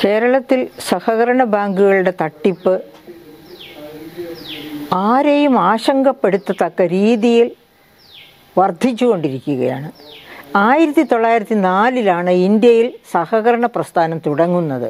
കേരളത്തിൽ സഹകരണ ബാങ്കുകളുടെ തട്ടിപ്പ് ആരെയും ആശങ്കപ്പെടുത്തത്തക്ക രീതിയിൽ വർദ്ധിച്ചുകൊണ്ടിരിക്കുകയാണ് ആയിരത്തി തൊള്ളായിരത്തി നാലിലാണ് ഇന്ത്യയിൽ സഹകരണ പ്രസ്ഥാനം തുടങ്ങുന്നത്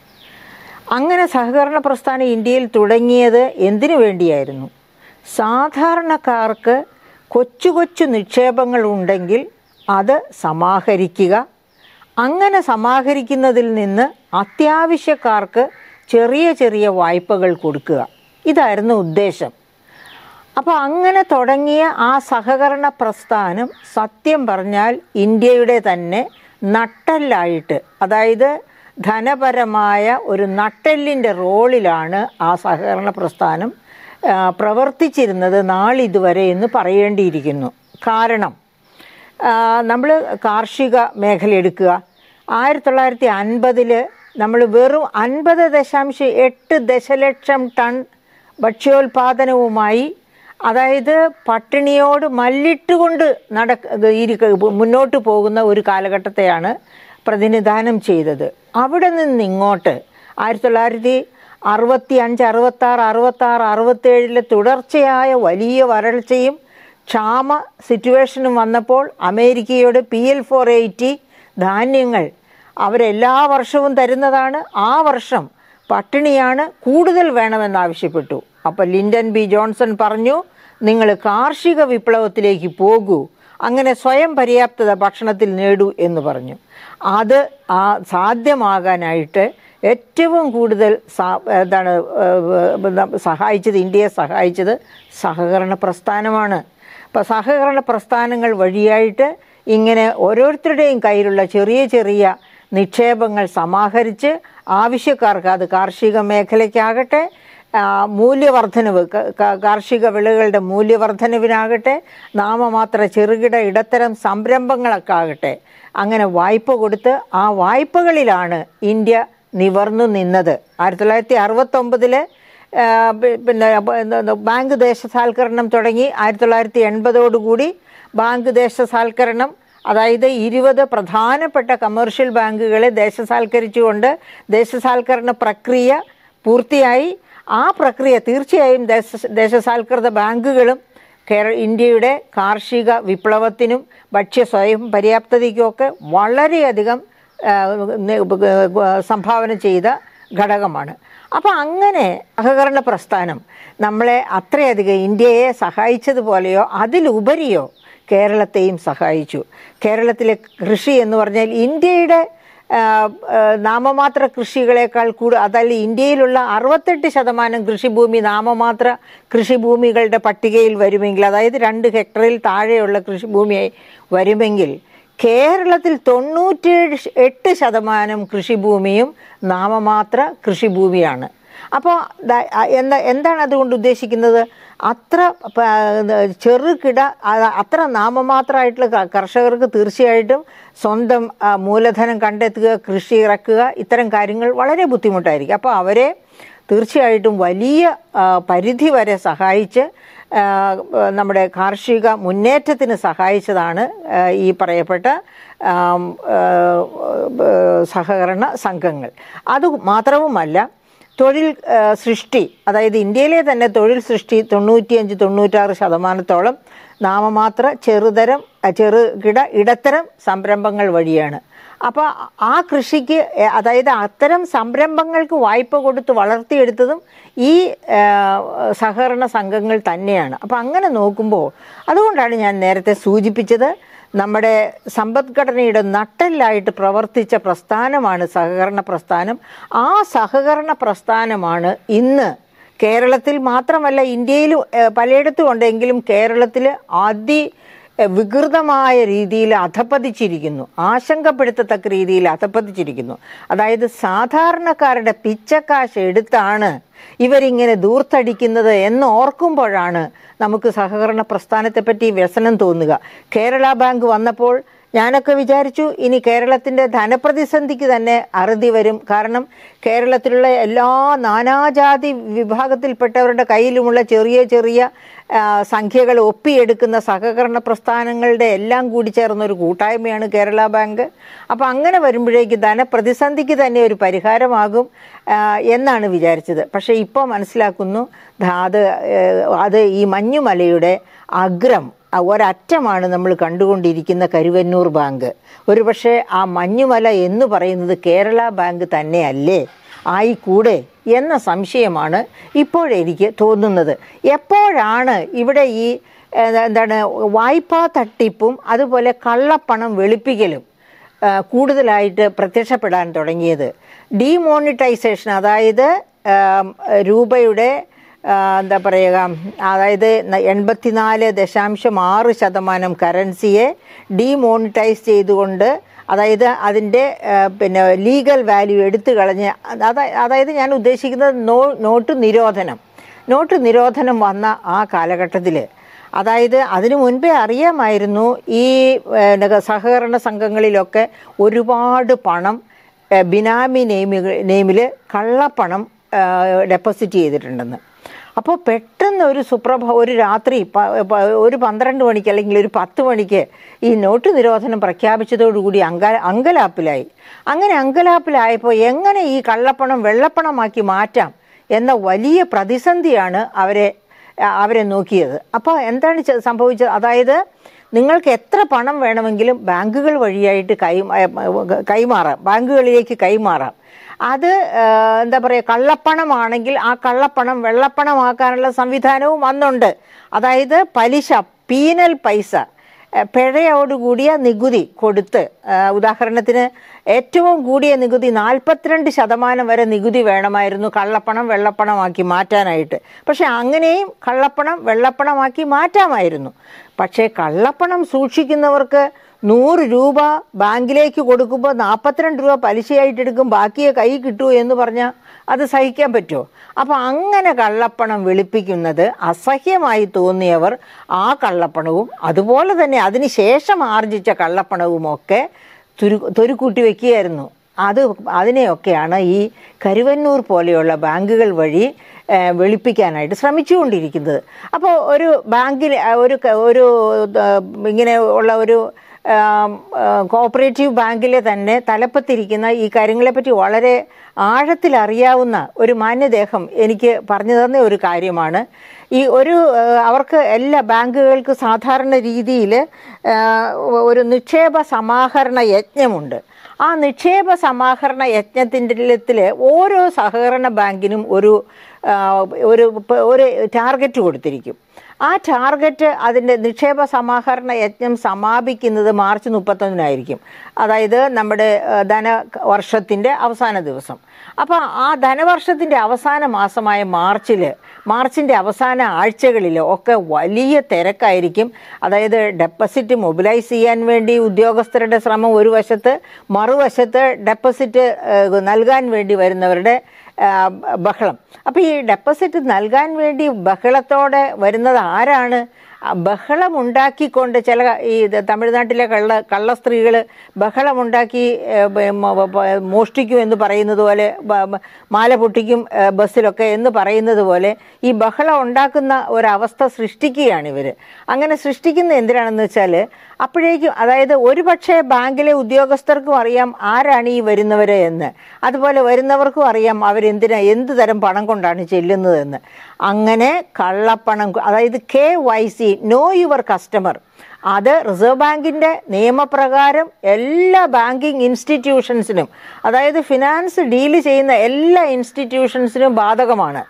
അങ്ങനെ സഹകരണ പ്രസ്ഥാനം ഇന്ത്യയിൽ തുടങ്ങിയത് എന്തിനു വേണ്ടിയായിരുന്നു സാധാരണക്കാർക്ക് കൊച്ചു കൊച്ചു നിക്ഷേപങ്ങൾ ഉണ്ടെങ്കിൽ അത് സമാഹരിക്കുക അങ്ങനെ സമാഹരിക്കുന്നതിൽ നിന്ന് അത്യാവശ്യക്കാർക്ക് ചെറിയ ചെറിയ വായ്പകൾ കൊടുക്കുക ഇതായിരുന്നു ഉദ്ദേശം അപ്പോൾ അങ്ങനെ തുടങ്ങിയ ആ സഹകരണ പ്രസ്ഥാനം സത്യം പറഞ്ഞാൽ ഇന്ത്യയുടെ തന്നെ നട്ടെല്ലായിട്ട് അതായത് ധനപരമായ ഒരു നട്ടെല്ലിൻ്റെ റോളിലാണ് ആ സഹകരണ പ്രസ്ഥാനം ആ, പ്രവർത്തിച്ചിരുന്നത് നാളിതുവരെ എന്ന് പറയേണ്ടിയിരിക്കുന്നു കാരണം നമ്മൾ കാർഷിക മേഖല എടുക്കുക ആയിരത്തി തൊള്ളായിരത്തി അൻപതിൽ നമ്മൾ വെറും അൻപത് ദശാംശം എട്ട് ദശലക്ഷം ടൺ ഭക്ഷ്യോൽപാദനവുമായി അതായത് പട്ടിണിയോട് മല്ലിട്ടുകൊണ്ട് നടക്ക ഇരിക്ക മുന്നോട്ട് പോകുന്ന ഒരു കാലഘട്ടത്തെയാണ് പ്രതിനിധാനം ചെയ്തത് അവിടെ നിന്ന് ഇങ്ങോട്ട് ആയിരത്തി തൊള്ളായിരത്തി അറുപത്തി അഞ്ച് അറുപത്താറ് അറുപത്താറ് അറുപത്തേഴിലെ തുടർച്ചയായ വലിയ വരൾച്ചയും ക്ഷാമ സിറ്റുവേഷനും വന്നപ്പോൾ അമേരിക്കയോട് പി എൽ ഫോർ എയ്റ്റി ധാന്യങ്ങൾ അവരെല്ലാ വർഷവും തരുന്നതാണ് ആ വർഷം പട്ടിണിയാണ് കൂടുതൽ വേണമെന്നാവശ്യപ്പെട്ടു അപ്പോൾ ലിൻഡൻ ബി ജോൺസൺ പറഞ്ഞു നിങ്ങൾ കാർഷിക വിപ്ലവത്തിലേക്ക് പോകൂ അങ്ങനെ സ്വയം പര്യാപ്തത ഭക്ഷണത്തിൽ നേടൂ എന്ന് പറഞ്ഞു അത് ആ സാധ്യമാകാനായിട്ട് ഏറ്റവും കൂടുതൽ സാ- എന്താണ് ഏഹ്, സഹായിച്ചത് ഇന്ത്യയെ സഹായിച്ചത് സഹകരണ പ്രസ്ഥാനമാണ് അപ്പോൾ സഹകരണ പ്രസ്ഥാനങ്ങൾ വഴിയായിട്ട് ഇങ്ങനെ ഓരോരുത്തരുടെയും കയ്യിലുള്ള ചെറിയ ചെറിയ നിക്ഷേപങ്ങൾ സമാഹരിച്ച് ആവശ്യക്കാർക്ക് അത് കാർഷിക മേഖലയ്ക്കാകട്ടെ ആ, മൂല്യവർദ്ധനവ് ക- ക- കാർഷിക വിളകളുടെ മൂല്യവർദ്ധനവിനാകട്ടെ നാമമാത്ര ചെറുകിട ഇടത്തരം സംരംഭങ്ങളൊക്കെ ആകട്ടെ അങ്ങനെ വായ്പ കൊടുത്ത് ആ വായ്പകളിലാണ് ഇന്ത്യ നിവർന്നു നിന്നത് ആയിരത്തി തൊള്ളായിരത്തി അറുപത്തൊമ്പതില് പിന്നെ അപ്പൊ എന്താ- എന്താ ബാങ്ക് ദേശസാൽക്കരണം തുടങ്ങി ആയിരത്തി തൊള്ളായിരത്തി എൺപതോടുകൂടി ബാങ്ക് ദേശസാൽക്കരണം അതായത് ഇരുപത് പ്രധാനപ്പെട്ട കമേഴ്ഷ്യൽ ബാങ്കുകളെ ദേശസാൽക്കരിച്ചുകൊണ്ട് ദേശസാൽക്കരണ പ്രക്രിയ പൂർത്തിയായി ആ പ്രക്രിയ തീർച്ചയായും ദേശ ദേശസാൽകൃത ബാങ്കുകളും കേര ഇന്ത്യയുടെ കാർഷിക വിപ്ലവത്തിനും ഭക്ഷ്യ സ്വയം പര്യാപ്തതയ്ക്കുമൊക്കെ വളരെയധികം ആ, നെ- ഗ- സംഭാവന ചെയ്ത ഘടകമാണ് അപ്പോൾ അങ്ങനെ സഹകരണ പ്രസ്ഥാനം നമ്മളെ അത്രയധികം ഇന്ത്യയെ സഹായിച്ചതുപോലെയോ അതിലുപരിയോ കേരളത്തെയും സഹായിച്ചു കേരളത്തിലെ കൃഷി എന്ന് പറഞ്ഞാൽ ഇന്ത്യയുടെ ആ, ആ, നാമമാത്ര കൃഷികളെക്കാൾ കൂടുതൽ അതായത് ഇന്ത്യയിലുള്ള അറുപത്തെട്ട് ശതമാനം കൃഷിഭൂമി നാമമാത്ര കൃഷിഭൂമികളുടെ പട്ടികയിൽ വരുമെങ്കിൽ അതായത് രണ്ട് ഹെക്ടറിൽ താഴെയുള്ള കൃഷിഭൂമിയായി വരുമെങ്കിൽ കേരളത്തിൽ തൊണ്ണൂറ്റേഴ് ശ- എട്ട് ശതമാനം കൃഷിഭൂമിയും നാമമാത്ര കൃഷിഭൂമിയാണ് അപ്പോൾ ദാ- അ- എന്താ എന്താണ് അതുകൊണ്ട് ഉദ്ദേശിക്കുന്നത് അത്ര പ- ചെറുകിട അ- അത്ര നാമമാത്രമായിട്ടുള്ള ക- കർഷകർക്ക് തീർച്ചയായിട്ടും സ്വന്തം ആ, മൂലധനം കണ്ടെത്തുക കൃഷി ഇറക്കുക ഇത്തരം കാര്യങ്ങൾ വളരെ ബുദ്ധിമുട്ടായിരിക്കും അപ്പോൾ അവരെ തീർച്ചയായിട്ടും വലിയ ആ, പരിധി വരെ സഹായിച്ച് ആ, നമ്മുടെ കാർഷിക മുന്നേറ്റത്തിന് സഹായിച്ചതാണ് ആ, ഈ പറയപ്പെട്ട ആം, ആ, ആ, സഹകരണ സംഘങ്ങൾ അത് മാത്രവുമല്ല തൊഴിൽ ആ, സൃഷ്ടി അതായത് ഇന്ത്യയിലെ തന്നെ തൊഴിൽ സൃഷ്ടി തൊണ്ണൂറ്റിയഞ്ച് തൊണ്ണൂറ്റാറ് ശതമാനത്തോളം നാമമാത്ര ചെറുതരം ആ, ചെറുകിട ഇടത്തരം സംരംഭങ്ങൾ വഴിയാണ് അപ്പോൾ ആ കൃഷിക്ക് എ, അതായത് അത്തരം സംരംഭങ്ങൾക്ക് വായ്പ കൊടുത്ത് വളർത്തിയെടുത്തതും ഈ ആ, സഹകരണ സംഘങ്ങൾ തന്നെയാണ് അപ്പോൾ അങ്ങനെ നോക്കുമ്പോൾ അതുകൊണ്ടാണ് ഞാൻ നേരത്തെ സൂചിപ്പിച്ചത് നമ്മുടെ സമ്പദ്ഘടനയുടെ നട്ടെല്ലായിട്ട് പ്രവർത്തിച്ച പ്രസ്ഥാനമാണ് സഹകരണ പ്രസ്ഥാനം ആ സഹകരണ പ്രസ്ഥാനമാണ് ഇന്ന് കേരളത്തിൽ മാത്രമല്ല ഇന്ത്യയിൽ ഏഹ്, പലയിടത്തും ഉണ്ടെങ്കിലും കേരളത്തിൽ അതി ഏഹ്, വികൃതമായ രീതിയിൽ അധപ്പതിച്ചിരിക്കുന്നു ആശങ്കപ്പെടുത്തത്തക്ക രീതിയിൽ അധപ്പതിച്ചിരിക്കുന്നു അതായത് സാധാരണക്കാരുടെ പിച്ചക്കാശ് എടുത്താണ് ഇവരിങ്ങനെ ദൂർത്തടിക്കുന്നത് എന്ന് ഓർക്കുമ്പോഴാണ് നമുക്ക് സഹകരണ പ്രസ്ഥാനത്തെപ്പറ്റി വ്യസനം തോന്നുക കേരള ബാങ്ക് വന്നപ്പോൾ ഞാനൊക്കെ വിചാരിച്ചു ഇനി കേരളത്തിൻ്റെ ധനപ്രതിസന്ധിക്ക് തന്നെ അറുതി വരും കാരണം കേരളത്തിലുള്ള എല്ലാ നാനാജാതി വിഭാഗത്തിൽപ്പെട്ടവരുടെ കയ്യിലുമുള്ള ചെറിയ ചെറിയ ആ, സംഖ്യകൾ ഒപ്പിയെടുക്കുന്ന സഹകരണ പ്രസ്ഥാനങ്ങളുടെ എല്ലാം കൂടി ചേർന്ന ഒരു കൂട്ടായ്മയാണ് കേരള ബാങ്ക് അപ്പോൾ അങ്ങനെ വരുമ്പോഴേക്ക് ധനപ്രതിസന്ധിക്ക് തന്നെ ഒരു പരിഹാരമാകും ആ, എന്നാണ് വിചാരിച്ചത് പക്ഷേ ഇപ്പോൾ മനസ്സിലാക്കുന്നു ധാ- അത് ഏഹ്, അത് ഈ മഞ്ഞുമലയുടെ അഗ്രം ആ ഒരറ്റമാണ് നമ്മൾ കണ്ടുകൊണ്ടിരിക്കുന്ന കരുവന്നൂർ ബാങ്ക് ഒരുപക്ഷെ ആ മഞ്ഞുമല എന്ന് പറയുന്നത് കേരള ബാങ്ക് തന്നെയല്ലേ ആയിക്കൂടെ എന്ന സംശയമാണ് ഇപ്പോഴെനിക്ക് തോന്നുന്നത് എപ്പോഴാണ് ഇവിടെ ഈ ഏഹ്, എന്താണ് വായ്പാ തട്ടിപ്പും അതുപോലെ കള്ളപ്പണം വെളുപ്പിക്കലും ആ, കൂടുതലായിട്ട് പ്രത്യക്ഷപ്പെടാൻ തുടങ്ങിയത് ഡീമോണിറ്റൈസേഷൻ അതായത് ആം, രൂപയുടെ ആ, എന്താ പറയുക അതായത് ന- എൺപത്തിനാല് ദശാംശം ആറ് ശതമാനം കറൻസിയെ ഡീമോണിറ്റൈസ് ചെയ്തുകൊണ്ട് അതായത് അതിൻ്റെ ആ, പിന്നെ ലീഗൽ വാല്യൂ എടുത്തു കളഞ്ഞ് അതാ അതായത് ഞാൻ ഉദ്ദേശിക്കുന്നത് നോ നോട്ട് നിരോധനം നോട്ട് നിരോധനം വന്ന ആ കാലഘട്ടത്തിൽ അതായത് അതിനു മുൻപേ അറിയാമായിരുന്നു ഈ ഏഹ്, സഹകരണ സംഘങ്ങളിലൊക്കെ ഒരുപാട് പണം ഏഹ്, ബിനാമി നെയിമുകൾ നെയിമിൽ കള്ളപ്പണം ഏഹ്, ഡെപ്പോസിറ്റ് ചെയ്തിട്ടുണ്ടെന്ന് അപ്പോൾ പെട്ടെന്ന് ഒരു സുപ്രഭ ഒരു രാത്രി പ- പ- ഒരു പന്ത്രണ്ട് മണിക്ക് അല്ലെങ്കിൽ ഒരു പത്ത് മണിക്ക് ഈ നോട്ട് നിരോധനം പ്രഖ്യാപിച്ചതോടുകൂടി അങ്ക അങ്കലാപ്പിലായി അങ്ങനെ അങ്കലാപ്പിലായപ്പോൾ എങ്ങനെ ഈ കള്ളപ്പണം വെള്ളപ്പണമാക്കി മാറ്റാം എന്ന വലിയ പ്രതിസന്ധിയാണ് അവരെ ആ, അവരെ നോക്കിയത് അപ്പോൾ എന്താണ് ചെ- സംഭവിച്ചത് അതായത് നിങ്ങൾക്ക് എത്ര പണം വേണമെങ്കിലും ബാങ്കുകൾ വഴിയായിട്ട് കൈ കൈമാറാം ബാങ്കുകളിലേക്ക് കൈമാറാം അത് ആ, എന്താ പറയുക കള്ളപ്പണമാണെങ്കിൽ ആ കള്ളപ്പണം വെള്ളപ്പണമാക്കാനുള്ള സംവിധാനവും വന്നുണ്ട് അതായത് പലിശ പീനൽ പൈസ ഏഹ് പിഴയോടുകൂടിയ നികുതി കൊടുത്ത് ഏഹ് ഉദാഹരണത്തിന് ഏറ്റവും കൂടിയ നികുതി നാൽപ്പത്തിരണ്ട് ശതമാനം വരെ നികുതി വേണമായിരുന്നു കള്ളപ്പണം വെള്ളപ്പണമാക്കി മാറ്റാനായിട്ട് പക്ഷെ അങ്ങനെയും കള്ളപ്പണം വെള്ളപ്പണമാക്കി മാറ്റാമായിരുന്നു പക്ഷേ കള്ളപ്പണം സൂക്ഷിക്കുന്നവർക്ക് നൂറ് രൂപ ബാങ്കിലേക്ക് കൊടുക്കുമ്പോൾ നാൽപ്പത്തിരണ്ട് രൂപ പലിശയായിട്ട് എടുക്കും ബാക്കിയെ കൈ കിട്ടൂ എന്ന് പറഞ്ഞാൽ അത് സഹിക്കാൻ പറ്റുമോ അപ്പോൾ അങ്ങനെ കള്ളപ്പണം വെളുപ്പിക്കുന്നത് അസഹ്യമായി തോന്നിയവർ ആ കള്ളപ്പണവും അതുപോലെ തന്നെ അതിന് ശേഷം ആർജിച്ച കള്ളപ്പണവും ഒക്കെ തുരു തൊരുക്കൂട്ടി വെക്കുകയായിരുന്നു അത് അതിനെയൊക്കെയാണ് ഈ കരുവന്നൂർ പോലെയുള്ള ബാങ്കുകൾ വഴി ഏഹ്, വെളുപ്പിക്കാനായിട്ട് ശ്രമിച്ചുകൊണ്ടിരിക്കുന്നത് അപ്പോൾ ഒരു ബാങ്കിൽ ആ, ഒരു ക- ഒരു ആ, ഇങ്ങനെ ഉള്ള ഒരു ആം, ആ, കോഓപ്പറേറ്റീവ് ബാങ്കിലെ തന്നെ തലപ്പത്തിരിക്കുന്ന ഈ കാര്യങ്ങളെപ്പറ്റി വളരെ ആഴത്തിൽ അറിയാവുന്ന ഒരു മാന്യദേഹം എനിക്ക് പറഞ്ഞു തന്ന ഒരു കാര്യമാണ് ഈ ഒരു ആ, അവർക്ക് എല്ലാ ബാങ്കുകൾക്ക് സാധാരണ രീതിയിൽ ഒരു നിക്ഷേപ സമാഹരണ യജ്ഞമുണ്ട് ആ നിക്ഷേപ സമാഹരണ യജ്ഞത്തിൻ്റെ ഓരോ സഹകരണ ബാങ്കിനും ഒരു ആ, ഒരു പ- ഒരു ടാർഗറ്റ് കൊടുത്തിരിക്കും ആ ടാർഗറ്റ് അതിൻ്റെ നിക്ഷേപ സമാഹരണ യജ്ഞം സമാപിക്കുന്നത് മാർച്ച് മുപ്പത്തൊന്നിനായിരിക്കും അതായത് നമ്മുടെ ആ, ധന വർഷത്തിൻ്റെ അവസാന ദിവസം അപ്പോൾ ആ ധനവർഷത്തിൻ്റെ അവസാന മാസമായ മാർച്ചിൽ മാർച്ചിൻ്റെ അവസാന ആഴ്ചകളിൽ ഒക്കെ വലിയ തിരക്കായിരിക്കും അതായത് ഡെപ്പോസിറ്റ് മൊബിലൈസ് ചെയ്യാൻ വേണ്ടി ഉദ്യോഗസ്ഥരുടെ ശ്രമം ഒരു വശത്ത് മറുവശത്ത് ഡെപ്പോസിറ്റ് ഏഹ്, നൽകാൻ വേണ്ടി വരുന്നവരുടെ ആ, ബഹളം അപ്പോൾ ഈ ഡെപ്പോസിറ്റ് നൽകാൻ വേണ്ടി ബഹളത്തോടെ വരുന്നത് ആരാണ് ആ ബഹളം ഉണ്ടാക്കിക്കൊണ്ട് ചില ഈ ഇത് തമിഴ്നാട്ടിലെ കള്ള കള്ള സ്ത്രീകൾ ബഹളമുണ്ടാക്കി ഏ, ബ- മ- ബ- മോഷ്ടിക്കും എന്ന് പറയുന്നത് പോലെ ബ- ബ- മാല പൊട്ടിക്കും ഏ, ബസ്സിലൊക്കെ എന്ന് പറയുന്നത് പോലെ ഈ ബഹളം ഉണ്ടാക്കുന്ന ഒരവസ്ഥ സൃഷ്ടിക്കുകയാണ് ഇവർ അങ്ങനെ സൃഷ്ടിക്കുന്ന എന്തിനാണെന്ന് വെച്ചാൽ അപ്പോഴേക്കും അതായത് ഒരുപക്ഷെ ബാങ്കിലെ ഉദ്യോഗസ്ഥർക്കും അറിയാം ആരാണ് ഈ വരുന്നവരെ എന്ന് അതുപോലെ വരുന്നവർക്കും അറിയാം അവരെന്തിനാ എന്ത് തരം പണം കൊണ്ടാണ് ചെല്ലുന്നതെന്ന് അങ്ങനെ കള്ളപ്പണം കൊ- അതായത് K Y C know your customer അത് റിസർവ് ബാങ്കിൻ്റെ നിയമപ്രകാരം എല്ലാ ബാങ്കിങ് ഇൻസ്റ്റിറ്റ്യൂഷൻസിനും അതായത് ഫിനാൻസ് ഡീല് ചെയ്യുന്ന എല്ലാ ഇൻസ്റ്റിറ്റ്യൂഷൻസിനും ബാധകമാണ്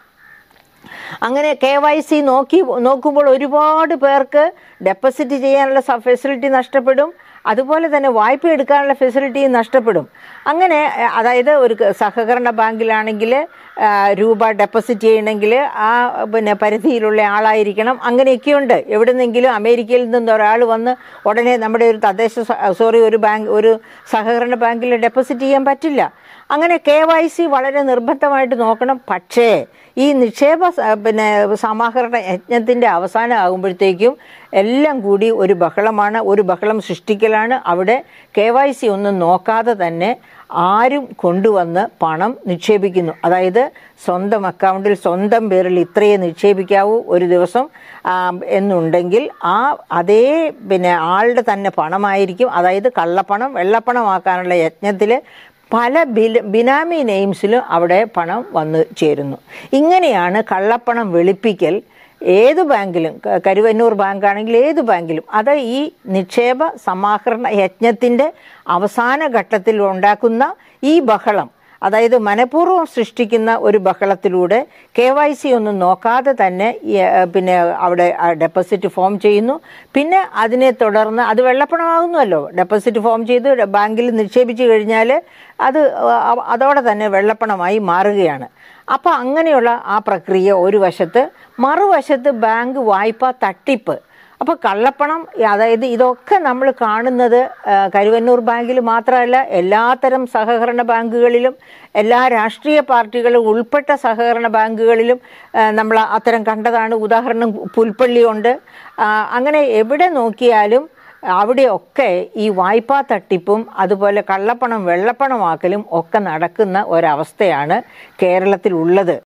അങ്ങനെ കെ വൈ സി നോക്കി നോക്കുമ്പോൾ ഒരുപാട് പേർക്ക് ഡെപ്പോസിറ്റ് ചെയ്യാനുള്ള ഫെസിലിറ്റി നഷ്ടപ്പെടും അതുപോലെ തന്നെ വായ്പ എടുക്കാനുള്ള ഫെസിലിറ്റി നഷ്ടപ്പെടും അങ്ങനെ അഹ്, അതായത് ഒരു ക- സഹകരണ ബാങ്കിലാണെങ്കിൽ ആ, രൂപ ഡെപ്പോസിറ്റ് ചെയ്യണമെങ്കിൽ ആ പിന്നെ പരിധിയിലുള്ള ആളായിരിക്കണം അങ്ങനെയൊക്കെയുണ്ട് എവിടുന്നെങ്കിലും അമേരിക്കയിൽ നിന്ന് ഒരാൾ വന്ന് ഉടനെ നമ്മുടെ ഒരു തദ്ദേശ സോറി ഒരു ബാങ്ക് ഒരു സഹകരണ ബാങ്കിൽ ഡെപ്പോസിറ്റ് ചെയ്യാൻ പറ്റില്ല അങ്ങനെ കെ വൈ സി വളരെ നിർബന്ധമായിട്ട് നോക്കണം പക്ഷേ ഈ നിക്ഷേപ സ- പിന്നെ സമാഹരണ യജ്ഞത്തിൻ്റെ അവസാനം ആകുമ്പോഴത്തേക്കും എല്ലാം കൂടി ഒരു ബഹളമാണ് ഒരു ബഹളം സൃഷ്ടിക്കലാണ് അവിടെ കെ വൈ സി ഒന്നും നോക്കാതെ തന്നെ ആരും കൊണ്ടുവന്ന് പണം നിക്ഷേപിക്കുന്നു അതായത് സ്വന്തം അക്കൗണ്ടിൽ സ്വന്തം പേരിൽ ഇത്രയേ നിക്ഷേപിക്കാവൂ ഒരു ദിവസം ആ, എന്നുണ്ടെങ്കിൽ ആ അതേ പിന്നെ ആളുടെ തന്നെ പണമായിരിക്കും അതായത് കള്ളപ്പണം വെള്ളപ്പണമാക്കാനുള്ള യജ്ഞത്തിൽ പല ബില ബിനാമി നെയിംസിലും അവിടെ പണം വന്നു ചേരുന്നു ഇങ്ങനെയാണ് കള്ളപ്പണം വെളുപ്പിക്കൽ ഏത് ബാങ്കിലും ക- കരുവന്നൂർ ബാങ്കാണെങ്കിൽ ഏത് ബാങ്കിലും അത് ഈ നിക്ഷേപ സമാഹരണ യജ്ഞത്തിൻ്റെ അവസാന ഘട്ടത്തിൽ ഉണ്ടാക്കുന്ന ഈ ബഹളം അതായത് മനഃപൂർവ്വം സൃഷ്ടിക്കുന്ന ഒരു ബഹളത്തിലൂടെ കെ വൈ സി ഒന്നും നോക്കാതെ തന്നെ ഈ, ഏ, പിന്നെ അവിടെ ഡെപ്പോസിറ്റ് ഫോം ചെയ്യുന്നു പിന്നെ അതിനെ തുടർന്ന് അത് വെള്ളപ്പണമാകുന്നുവല്ലോ ഡെപ്പോസിറ്റ് ഫോം ചെയ്ത് ബാങ്കിൽ നിക്ഷേപിച്ചു കഴിഞ്ഞാൽ അത് അ- അതോടെ തന്നെ വെള്ളപ്പണമായി മാറുകയാണ് അപ്പോൾ അങ്ങനെയുള്ള ആ പ്രക്രിയ ഒരു വശത്ത് മറുവശത്ത് ബാങ്ക് വായ്പ തട്ടിപ്പ് അപ്പോൾ കള്ളപ്പണം അതായത് ഇതൊക്കെ നമ്മൾ കാണുന്നത് ആ, കരുവന്നൂർ ബാങ്കിൽ മാത്രമല്ല എല്ലാത്തരം സഹകരണ ബാങ്കുകളിലും എല്ലാ രാഷ്ട്രീയ പാർട്ടികളും ഉൾപ്പെട്ട സഹകരണ ബാങ്കുകളിലും നമ്മൾ അത്തരം കണ്ടതാണ് ഉദാഹരണം പുൽപ്പള്ളിയുണ്ട് ആ, അങ്ങനെ എവിടെ നോക്കിയാലും അവിടെയൊക്കെ ഈ വായ്പാ തട്ടിപ്പും അതുപോലെ കള്ളപ്പണം വെള്ളപ്പണമാക്കലും ഒക്കെ നടക്കുന്ന ഒരവസ്ഥയാണ് കേരളത്തിലുള്ളത്